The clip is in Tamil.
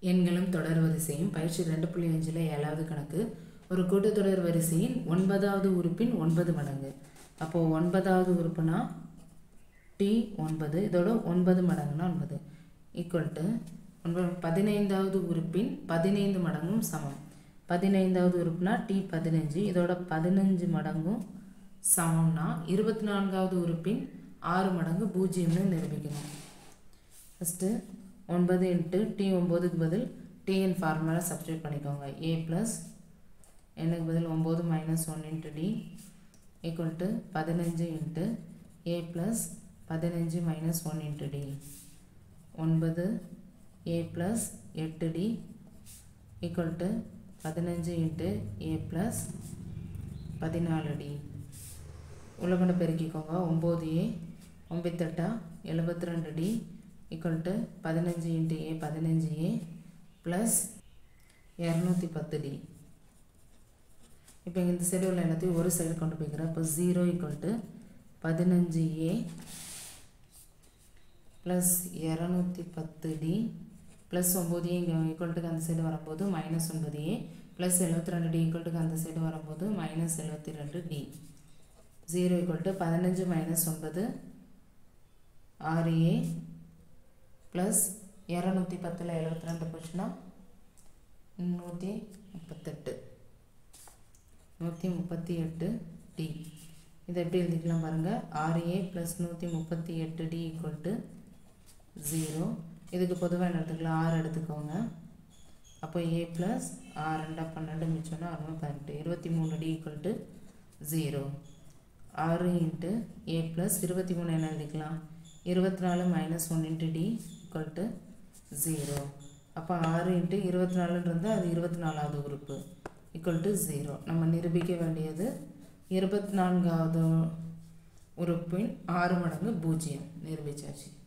எண்களும் தொடர் வரிசையும் பயிற்சி ரெண்டு புள்ளி அஞ்சில் ஏழாவது கணக்கு ஒரு கூட்டுத்தொடர் வரிசையின் ஒன்பதாவது உறுப்பின் ஒன்பது மடங்கு அப்போது ஒன்பதாவது உறுப்புனா டி ஒன்பது இதோட ஒன்பது மடங்குனா ஒன்பது ஈக்குவல் டு ஒன்பது பதினைந்தாவது உறுப்பின் பதினைந்து மடங்கும் சமம் பதினைந்தாவது உறுப்புனா டி பதினஞ்சு இதோட பதினஞ்சு மடங்கும் சமம்னா இருபத்தி நான்காவது உறுப்பின் ஆறு மடங்கு பூஜ்ஜியம்னு நிரூபிக்கணும் ஃபஸ்ட்டு ஒன்பது இன்ட்டு டி ஒம்போதுக்கு பதில் டிஎன் ஃபார்முலா சப்ஸ்டியூட் பண்ணிக்கோங்க ஏ ப்ளஸ் எனக்கு பதில் ஒம்பது minus one into T equal to பதினஞ்சு இன்ட்டு ஏ ப்ளஸ் பதினஞ்சு மைனஸ் ஒன் இன்ட்டு டி ஒன்பது ஏ ப்ளஸ் எட்டு டி ஈக்குவல் டு பதினஞ்சு இன்ட்டு ஏ ப்ளஸ் பதினாலு டி உள்ள கொண்டு பெருக்கிக்கோங்க ஒம்பது ஏ ஒம்பத்தெட்டா எழுபத்தி ரெண்டு டி ஈக்குவல் டு பதினஞ்சு இன்ட்டு ஏ பதினஞ்சு ஏ ப்ளஸ் இரநூத்தி பத்து டி இப்போ இந்த சைடு உள்ள எல்லாத்தையும் ஒரு சைடு கொண்டு போய்க்கிறேன் இப்போ ஜீரோ ஈக்குவல் டு பதினஞ்சு ஏ ப்ளஸ் இரநூத்தி பத்து டி ப்ளஸ் ஒம்பது ஏ இங்கே ஈக்குவல்ட்டுக்கு அந்த சைடு வரும்போது மைனஸ் ஒன்பது ஏ ப்ளஸ் எழுபத்தி ரெண்டு டி ஈக்குவல்ட்டுக்கு அந்த சைடு வரும்போது மைனஸ் எழுபத்தி ரெண்டு டி ஜீரோ ஈக்குவல் டு பதினஞ்சு மைனஸ் ஒன்பது ஆறு ஏ ப்ளஸ் இரநூத்தி பத்தில் எழுபத்தி ரெண்டு போச்சுன்னா நூற்றி முப்பத்தெட்டு நூற்றி முப்பத்தி எட்டு டி இதை எப்படி எழுதிக்கலாம் பாருங்கள் ஆறு ஏ ப்ளஸ் நூற்றி முப்பத்தி எட்டு டி ஈக்குவல் டு ஜீரோ இதுக்கு பொதுவாக என்ன எடுத்துக்கலாம் ஆறு எடுத்துக்கோங்க அப்போ ஏ ப்ளஸ் ஆறு ரெண்டா பன்னெண்டு மிச்சம்னா அறுநூறு பதினெட்டு இருபத்தி மூணு டி ஈக்குவல் டு ஜீரோ ஆறு இன்ட்டு ஏ ப்ளஸ் இருபத்தி மூணு என்ன எழுதிக்கலாம் இருபத்தி நாலு minus one into T equal to zero அப்போ ஆறு இன்ட்டு இருபத்தி நாலுன்றது அது இருபத்தி நாலாவது உறுப்பு ஈக்குவல் டு ஜீரோ நம்ம நிரூபிக்க வேண்டியது இருபத்தி நான்காவது உறுப்பின் ஆறு மடங்கு பூஜ்ஜியம் நிரூபிச்சாச்சு